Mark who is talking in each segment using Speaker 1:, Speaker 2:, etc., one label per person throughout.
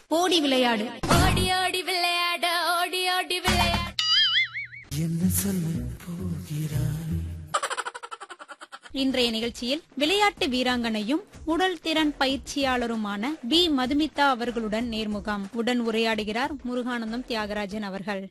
Speaker 1: ஓடி விளையாடு
Speaker 2: ஓடி ஓடி விளையாட ஓடி ஓடி விளையாட
Speaker 1: இன்றைய நிகழ்ச்சியில் விளையாட்டு வீராங்கனையும் உடல் திறன் பயிற்சியாளருமான பி மதுமிதா அவர்களுடன் நேர்முகம் உடன் உரையாடுகிறார் முருகானந்தம் தியாகராஜன் அவர்கள்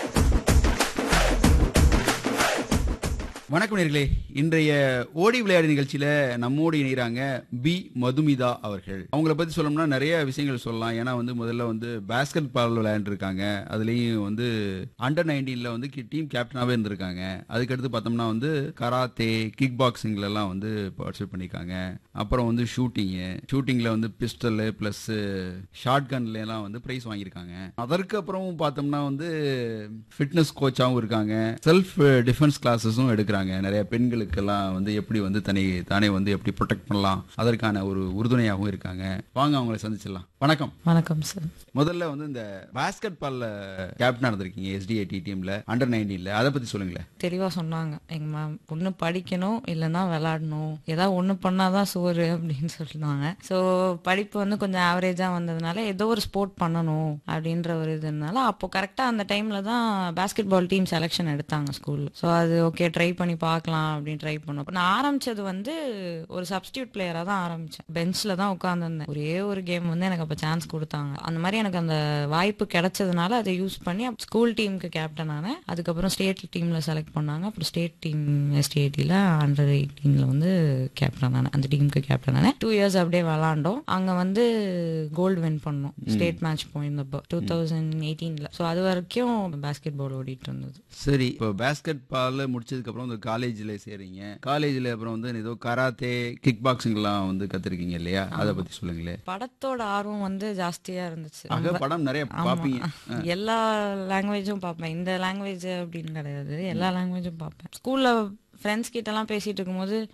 Speaker 3: வணக்கம் நேர்களே இன்றைய ஓடி விளையாடு நிகழ்ச்சியில நம்மோடு இணைகிறாங்க பி மதுமிதா அவர்கள் அவங்கள பத்தி சொல்லணும்னா நிறைய விஷயங்கள் சொல்லலாம் ஏன்னா வந்து முதல்ல வந்து பாஸ்கெட் பால் விளையாண்டுருக்காங்க அதுலயும் வந்து அண்டர் நைன்டீன்ல வந்து டீம் கேப்டனாவே இருந்திருக்காங்க அதுக்கடுத்து பார்த்தோம்னா வந்து கராத்தே கிக் பாக்ஸிங்ல எல்லாம் வந்து பார்ட்டிசிபேட் பண்ணியிருக்காங்க அப்புறம் வந்து ஷூட்டிங்கு ஷூட்டிங்ல வந்து பிஸ்டல் பிளஸ் ஷார்ட் கன்ல எல்லாம் வந்து பிரைஸ் வாங்கியிருக்காங்க அதற்கு அப்புறமும் பார்த்தோம்னா வந்து ஃபிட்னஸ் கோச்சாவும் இருக்காங்க செல்ஃப் டிஃபென்ஸ் கிளாஸஸும் எடுக்கிறாங்க நிறைய பெண்களுக்கெல்லாம் வந்து எப்படி வந்து தனி தானே வந்து எப்படி ப்ரொடெக்ட் பண்ணலாம் அதற்கான ஒரு உறுதுணையாகவும் இருக்காங்க வாங்க அவங்களை சந்திச்சிடலாம் வணக்கம்
Speaker 4: வணக்கம் சார்
Speaker 3: முதல்ல வந்து இந்த பாஸ்கெட் பால்ல கேப்டனா இருந்திருக்கீங்க எஸ்டிஐடி டீம்ல அண்டர் நைன்டீன்ல அதை பத்தி சொல்லுங்களேன்
Speaker 4: தெளிவா சொன்னாங்க எங்க மேம் ஒண்ணு படிக்கணும் இல்லைன்னா விளையாடணும் ஏதாவது ஒண்ணு பண்ணாதான் சோறு அப்படின்னு சொல்லுவாங்க ஸோ படிப்பு வந்து கொஞ்சம் ஆவரேஜா வந்ததுனால ஏதோ ஒரு ஸ்போர்ட் பண்ணணும் அப்படின்ற ஒரு இதுனால அப்போ கரெக்டா அந்த டைம்ல தான் பாஸ்கெட் பால் டீம் செலெக்ஷன் எடுத்தாங்க ஸ்கூல்ல ஸோ அது ஓகே ட்ரை பண்ணி பார்க்கலாம் அப்படின்னு ட்ரை பண்ணோம் நான் ஆரம்பிச்சது வந்து ஒரு சப்ஸ்டியூட் பிளேயரா தான் ஆரம்பிச்சேன் பெஞ்ச்ல தான் உட்காந்துருந்தேன் ஒரே ஒரு கேம் வந்து எனக்கு அப்போ சான்ஸ் கொடுத்தாங்க அந்த மாதிரி எனக்கு அந்த வாய்ப்பு கிடைச்சதுனால அதை யூஸ் பண்ணி ஸ்கூல் டீமுக்கு கேப்டன் ஆனேன் அதுக்கப்புறம் ஸ்டேட் டீம்ல செலக்ட் பண்ணாங்க அப்புறம் ஸ்டேட் டீம் எஸ்டிஐடியில் அண்டர் எயிட்டீன்ல வந்து கேப்டன் ஆனேன் அந்த டீமுக்கு கேப்டன் ஆனேன் டூ இயர்ஸ் அப்படியே விளாண்டோம் அங்க வந்து கோல்டு வின் பண்ணோம் ஸ்டேட் மேட்ச் போயிருந்தப்போ டூ தௌசண்ட் எயிட்டீன்ல ஸோ அது வரைக்கும் பாஸ்கெட் பால் ஓடிட்டு இருந்தது
Speaker 3: சரி இப்போ பாஸ்கெட் பால் முடிச்சதுக்கு அப்புறம் வந்து காலேஜ்ல சேரீங்க காலேஜ்ல அப்புறம் வந்து ஏதோ கராத்தே கிக் பாக்ஸிங்லாம் வந்து கத்துருக்கீங்க இல்லையா அதை பத்தி சொல்லுங்களேன்
Speaker 4: படத்தோட ஆர்வம் வந்து ஜாஸ்தியா இருந்துச்சு
Speaker 3: ஆக படம் நிறைய
Speaker 4: ஆமா.
Speaker 3: பாப்பீங்க
Speaker 4: எல்லா லாங்குவேஜும் பார்ப்பேன் இந்த லாங்குவேஜ் அப்படின்னு கிடையாது எல்லா லாங்குவேஜும் பார்ப்பேன் ஸ்கூல்ல ஃப்ரெண்ட்ஸ் கிட்ட எல்லாம் பேசிட்டு இருக்கும்போது